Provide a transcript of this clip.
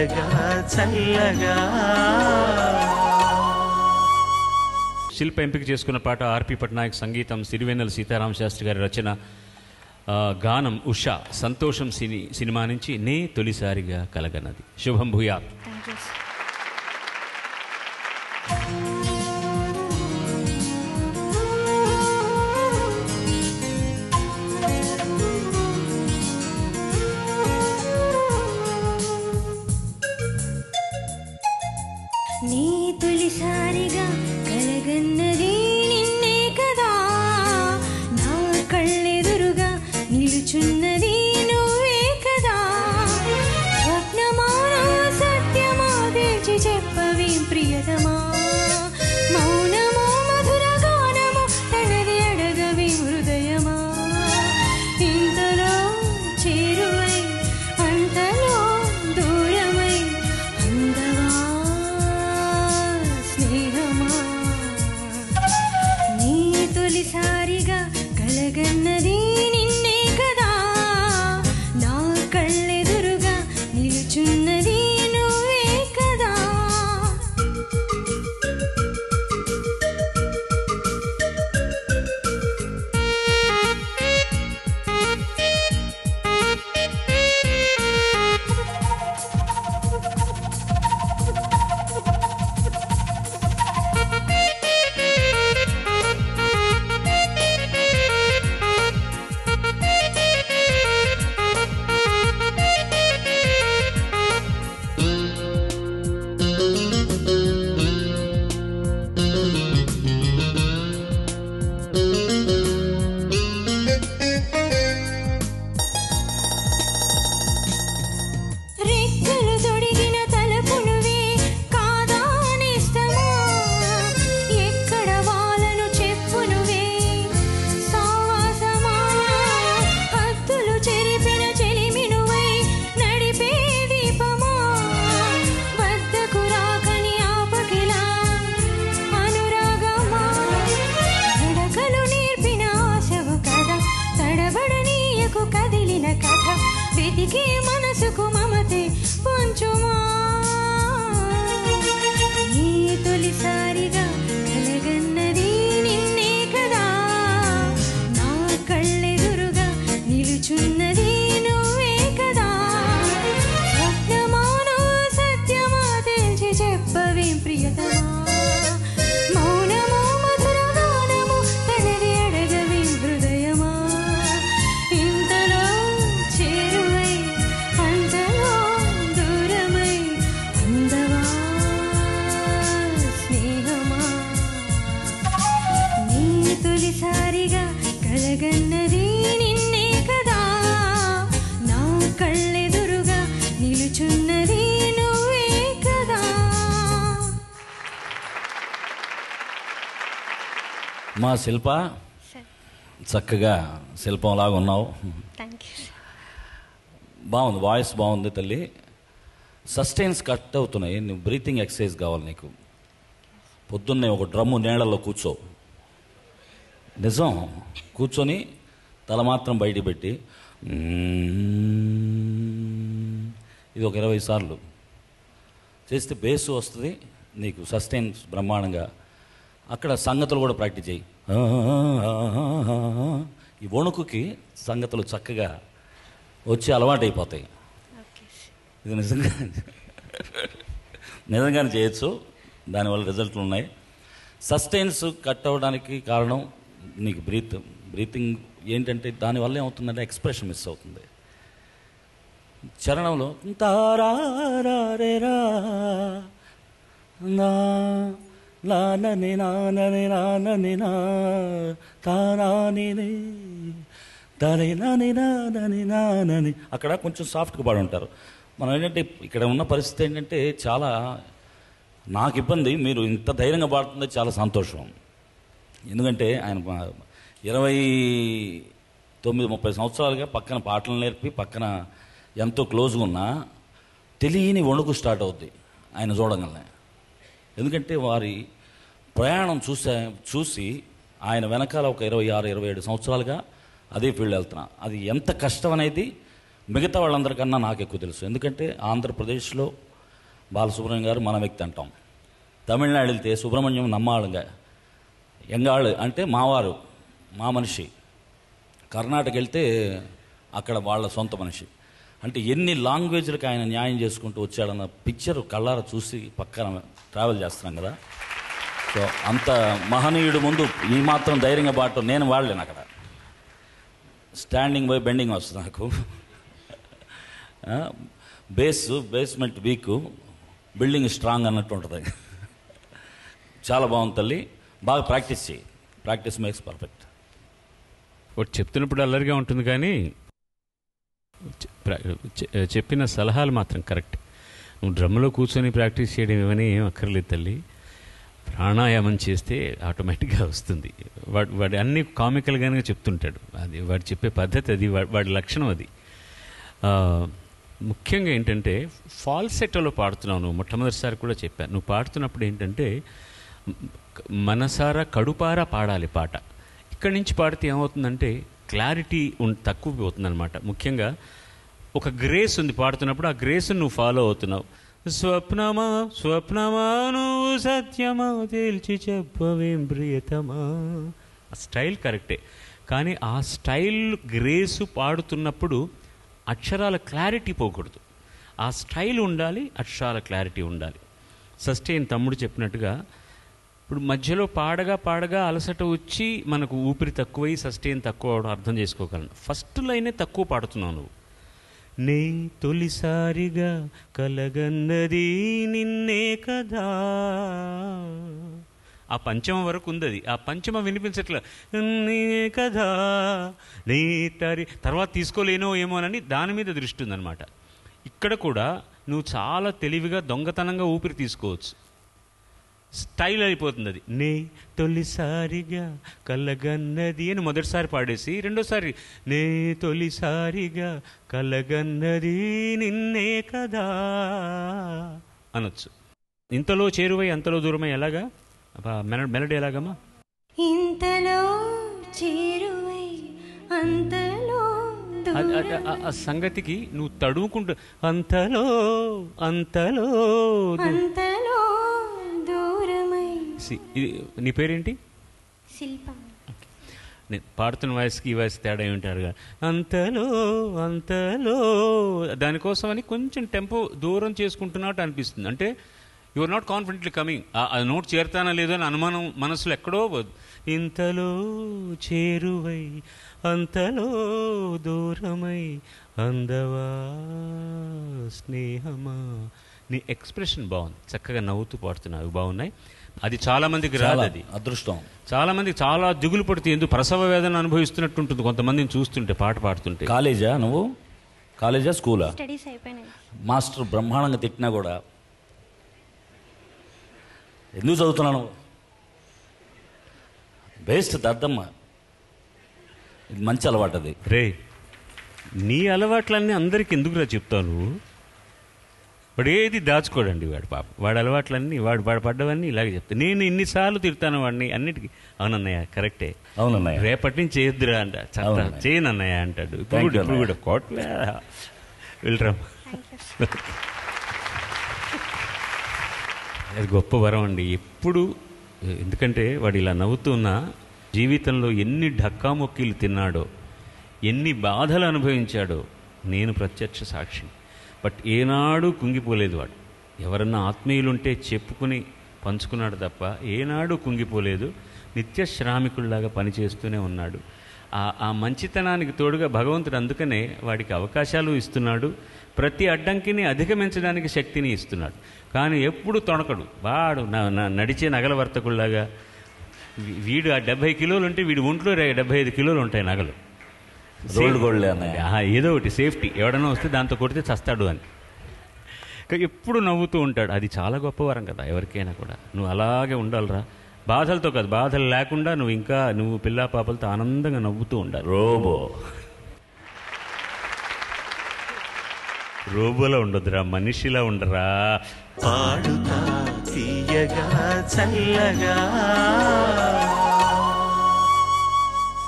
చల్లగా చల్లగా శిల్ప ఎంపిక చేసుకున్న పాట ఆర్పి పట్నాయక్ సంగీతం సిరివెన్నెల సీతారామ శాస్త్రి గారి రచన ఆ, గానం ఉషా సంతోషం సిని సినిమా నుంచి నే తొలిసారిగా కలగన్నది శుభం భూయాత్ థ్యాంక్ యూ సార్ నీ తొలిసారిగా కలగన్నది నిన్నే కదా నా కళ్ళెదురుగా నిలుచున్నది నువ్వే కదా స్వప్నమానా సత్యమా తేల్చి చెప్పవేం ప్రియతమా మౌనమో మధుర గానము తనది అడగవే హృదయమా ఇంతలో చేరువై అంతలో దూరమై అందవా స్నేహమా నీ తొలిసారిగా కలగన్నది నిన్నే కదా నా కళ్ళెదురుగా నిలుచున్నది నువ్వే కదా రెక్కలు తొడిగిన తలపు నువ్వే కాదా నిస్తమా ఎక్కడ వాళ్ళను చెప్పు నువ్వే సావాసమా హద్దులు చెరిపిన చెలిమి నువ్వై నడిపే దీపమా వద్దకు రాకని ఆపకిలా అనురాగమా నడకలు నేర్పిన ఆశవు కథ తడబడనీయకు కదిలిన కథ వెతికే మనసుకు మమతే పంచుమా నీ తొలిసారిగా కలగన్నది నిన్నే కదా నా కళ్ళెదురుగా నిలుచున్నది నువ్వే కదా స్వప్నమానో సత్యమా తేల్చి చెప్పవేం ప్రియతమా మౌనమో మధుర గానము తనది అడగవేం హృదయమా ఇంతలో చేరువై అంతలో దూరమై అందవా స్నేహమా నీ తొలిసారిగా కలగన్నది నిన్నే కదా నా కళ్ళెదురుగా నిలుచున్నది నువ్వే కదా మా శిల్ప సార్ చక్కగా శిల్పంలాగా ఉన్నావు థ్యాంక్ యూ బాగుంది వాయిస్ బాగుంది తల్లి సస్టైన్స్ కట్ అవుతున్నాయి నువ్వు బ్రీతింగ్ ఎక్సర్సైజ్ కావాలి నీకు పొద్దున్నే ఒక డ్రమ్ము నీళ్ళలో కూర్చో నిజం కూర్చొని తల మాత్రం బయటికి పెట్టి "మ్మ్" ఇది ఒక ఇరవై సార్లు చేస్తే బేస్ వస్తుంది నీకు సస్టైన్స్ బ్రహ్మాండంగా అక్కడ సంగతులు కూడా ప్రాక్టీస్ చేయి ఈ వణుకుకి సంగతులు చక్కగా వచ్చి అలవాటు అయిపోతాయి ఓకే ఇది నిజంగా నిజంగానే చేయొచ్చు దానివల్ల రిజల్ట్లు ఉన్నాయి సస్టైన్స్ కట్ అవ్వడానికి కారణం నీకు బ్రీత్ బ్రీతింగ్ ఏంటంటే దానివల్ల ఏమవుతుందంటే ఎక్స్ప్రెషన్ మిస్ అవుతుంది చరణంలో తారారేరా నా నానని నానని నానని నా తానాని తని నాని నానని నానని అక్కడ కొంచెం సాఫ్ట్గా పాడి ఉంటారు మనం ఏంటంటే ఇక్కడ ఉన్న పరిస్థితి ఏంటంటే చాలా నాకు ఇబ్బంది మీరు ఇంత ధైర్యంగా పాడుతుంది చాలా సంతోషం ఎందుకంటే ఆయన మా- ఇరవై తొమ్మిది ముప్పై సంవత్సరాలుగా పక్కన పాటలు నేర్పి పక్కన ఎంతో క్లోజ్గా ఉన్నా తెలియని వణుకు స్టార్ట్ అవుద్ది ఆయన చూడగానే ఎందుకంటే వారి ప్రయాణం చూసా చూసి ఆయన వెనకాల ఒక ఇరవై ఆరు ఇరవై ఏడు సంవత్సరాలుగా అదే ఫీల్డ్ వెళ్తున్నా అది ఎంత కష్టం అనేది మిగతా వాళ్ళందరికన్నా నాకు ఎక్కువ తెలుసు ఎందుకంటే ఆంధ్రప్రదేశ్లో బాలసుబ్రహ్మణ్యం గారు మన వ్యక్తి అంటాం తమిళనాడు వెళ్తే సుబ్రహ్మణ్యం నమ్మాళ్ళుగా ఎంగాళ్ళు అంటే మావారు మా మనిషి కర్ణాటక వెళ్తే అక్కడ వాళ్ళ సొంత మనిషి అంటే ఎన్ని లాంగ్వేజ్లకు ఆయన న్యాయం చేసుకుంటూ వచ్చాడన్న పిక్చర్ కళ్ళార చూసి పక్కన ట్రావెల్ చేస్తున్నాం కదా సో అంత మహనీయుడు ముందు ఈ మాత్రం ధైర్యంగా బాటం నేను వాడలేను అక్కడ స్టాండింగ్ బై బెండింగ్ వస్తుంది నాకు ఆ, base basement weak building strong అన్నట్టు ఉంటుంది చాలా బాగుంది తల్లి బాగా ప్రాక్టీస్ చేయి ప్రాక్టీస్ మేక్స్ పర్ఫెక్ట్ ఒకటి చెప్తున్నప్పుడు అల్లరిగా ఉంటుంది కానీ చె- ప్రా- చె- చెప్పిన సలహాలు మాత్రం కరెక్ట్ నువ్వు డ్రమ్లో కూర్చొని ప్రాక్టీస్ చేయడం ఇవన్నీ ఏం అక్కర్లేదు తల్లి ప్రాణాయామం చేస్తే ఆటోమేటిక్గా వస్తుంది వాడు వాడు అన్ని కామికల్గానే చెప్తుంటాడు అది వాడు చెప్పే పద్ధతి అది వా- వాడి లక్షణం అది ఆ, ముఖ్యంగా ఏంటంటే ఫాల్సెట్టోలో పాడుతున్నావు నువ్వు మొట్టమొదటిసారి కూడా చెప్పాను నువ్వు పాడుతున్నప్పుడు ఏంటంటే మ్, మనసారా కడుపారా పాడాలి పాట ఇక్కడి నుంచి పాడితే ఏమవుతుందంటే క్లారిటీ ఉన్ తక్కువ పోతుందన్నమాట ముఖ్యంగా ఒక గ్రేస్ ఉంది పాడుతున్నప్పుడు ఆ గ్రేస్ నువ్వు ఫాలో అవుతున్నావు స్వప్నమా స్వప్నమా నువ్వు సత్యమా తేల్చి చెప్పవేం ప్రియతమా ఆ స్టైల్ కరెక్టే కానీ ఆ స్టైల్ గ్రేసు పాడుతున్నప్పుడు అక్షరాల క్లారిటీ పోకూడదు ఆ స్టైల్ ఉండాలి అక్షరాల క్లారిటీ ఉండాలి సస్టైన్ తమ్ముడు చెప్పినట్టుగా ఇప్పుడు మధ్యలో పాడగా పాడగా అలసట వచ్చి మనకు ఊపిరి తక్కువై సస్టైన్ తక్కువ అవడం అర్థం చేసుకోగలను ఫస్ట్ లైనే తక్కువ పాడుతున్నావు నువ్వు నే తొలిసారిగా కలగన్నది నిన్నే కదా ఆ పంచమ వరకు ఉంది అది ఆ పంచమ వినిపించట్లే నీ కదా నీ తరి తర్వాత తీసుకోలేనో ఏమోనని దాని మీద దృష్టి ఉందన్నమాట ఇక్కడ కూడా నువ్వు చాలా తెలివిగా దొంగతనంగా ఊపిరి తీసుకోవచ్చు స్టైల్ అయిపోతుంది అది నే తొలిసారిగా కలగన్నది అని మొదటిసారి పాడేసి రెండోసారి నే తొలిసారిగా కలగన్నది నిన్నే కదా అనొచ్చు ఇంతలో చేరువై అంతలో దూరమై ఎలాగా అబ్బా, మెల- మెలడీ ఎలాగమ్మా ఇంతలో చేరువై అంతలో అది- అది- దూరం ఆ- ఆ సంగతికి నువ్వు తడుముకుంటూ అంతలో అంతలో దూ- అంతలో దూరమై సి- ఇది నీ పేరేంటి శిల్ప నేను పాడుతున్న వాయిస్కి ఈ వాయిస్ తేడా ఏమిటారుగా అంతలో అంతలో దానికోసం అని కొంచెం టెంపో దూరం చేసుకుంటున్నట్టు అనిపిస్తుంది అంటే you are not confidently coming ఆ నోట్ చేరుతానా లేదో అని అనుమానం మనసులో ఎక్కడో పోదు. ఇంతలో చేరువై అంతలో దూరమై అందవా స్నేహమా నీ ఎక్స్ప్రెషన్ బాగుంది చక్కగా నవ్వుతూ పాడుతున్నావు అవి బాగున్నాయి అది చాలా మందికి రాదు చాలా అది అదృష్టం చాలా మంది చాలా దిగులు పడుతూ ఎందుకు ప్రసవ వేదన అనుభవిస్తున్నట్టు ఉంటుంది కొంతమందిని చూస్తుంటే పాట పాడుతుంటే కాలేజా నువ్వు కాలేజా స్కూలా స్టడీస్ అయిపోయినాయి మాస్టర్ బ్రహ్మాండంగా తిట్టినా కూడా ఎందుకు చదువుతున్నాను బేస్ట్ దద్దమ్మ ఇది మంచి అలవాటు అది రే నీ అలవాట్లన్నీ అందరికి ఎందుకురా చెప్తావు నువ్వు వాడు ఏది దాచుకోడండి వాడు పాప వాడి అలవాట్లన్నీ వాడు వాడు పడ్డవన్నీ ఇలాగే చెప్తా నేను ఇన్నిసార్లు తిడతాను వాడిని అన్నిటికీ అవునన్నయ్య కరెక్టే అవునన్నయ్య రేపటి నుంచి చేయొద్దురా అంట చత్త అవునన్నయ్య. చేయనన్నయ్య అంటాడు ఇప్పుడు Thank కూడా you, ఇప్పుడు కూడా కోట్లే వెళ్ళరా థ్యాంక్ యూ అది గొప్ప వరం అండి ఎప్పుడు ఎందుకంటే వాడు ఇలా నవ్వుతున్నా జీవితంలో ఎన్ని ఢక్కామొక్కీలు తిన్నాడో ఎన్ని బాధలు అనుభవించాడో నేను ప్రత్యక్ష సాక్షి బట్ ఏనాడు కుంగిపోలేదు వాడు ఎవరన్నా ఆత్మీయులుంటే చెప్పుకుని పంచుకున్నాడు తప్ప ఏనాడు కుంగిపోలేదు నిత్య శ్రామికుల్లాగా పనిచేస్తూనే ఉన్నాడు ఆ ఆ మంచితనానికి తోడుగా భగవంతుడు అందుకనే వాడికి అవకాశాలు ఇస్తున్నాడు ప్రతి అడ్డంకిని అధిగమించడానికి శక్తిని ఇస్తున్నాడు కానీ ఎప్పుడు తొణకడు వాడు నా- నా- నడిచే నగల వర్తకుల్లాగా వీ- వీడు ఆ డెబ్బై కిలోలు ఉంటే వీడి ఒంట్లో రే- డెబ్బై ఐదు కిలోలు ఉంటాయి నగలు రోల్డ్ గోల్డ్ అన్నయ్య ఆ, ఏదో ఒకటి సేఫ్టీ ఎవడన్నా వస్తే దాంతో కొడితే చస్తాడు అని కానీ ఎప్పుడు నవ్వుతూ ఉంటాడు అది చాలా గొప్ప వరం కదా ఎవరికైనా కూడా నువ్వు అలాగే ఉండాలిరా బాధలతో కాదు బాధలు లేకుండా నువ్వు ఇంకా నువ్వు పిల్లా పాపలతో ఆనందంగా నవ్వుతూ ఉండాలి రోబో రోబోలా ఉండదురా మనిషిలా ఉండరా పాడుతా తీయగా చల్లగా